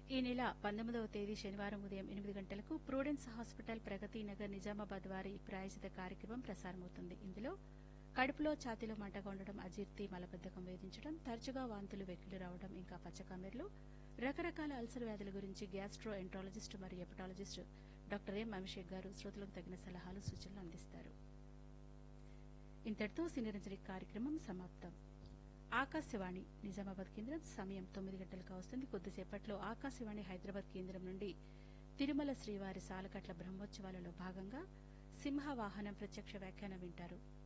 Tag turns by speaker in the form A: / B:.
A: ఈ నెల పంతొమ్మిదవ తేదీ శనివారం ఉదయం ఎనిమిది గంటలకు ప్రూడెన్స్ హాస్పిటల్ ప్రగతి నగర్ నిజామాబాద్ వారి ప్రాయచిత కార్యక్రమం ప్రసారమవుతుంది ఇందులో కడుపులో ఛాతీలో మంటగా ఉండడం అజీర్తి మలబద్దకం వేధించడం తరచుగా వాంతులు వెక్కిలు రావడం ఇంకా పచ్చకమెర్లు రకరకాల అల్సర్ వ్యాధుల గురించి గ్యాస్ట్రో ఎంట్రాలజిస్ట్ మరియు ఎపటాలజిస్ట్ డాక్టర్ ఎం అభిషేక్ గారు శ్రోతలకు తగిన సలహాలు సూచనలు అందిస్తారు ఇంతటితో సినిరంజని కార్యక్రమం సమాప్తం ఆకాశవాణి నిజామాబాద్ కేంద్రం సమయం తొమ్మిది గంటలకు వస్తుంది కొద్దిసేపట్లో ఆకాశవాణి హైదరాబాద్ కేంద్రం నుండి తిరుమల శ్రీవారి సాలకట్ల బ్రహ్మోత్సవాలలో భాగంగా సింహ వాహనం ప్రత్యక్ష వ్యాఖ్యానం వింటారు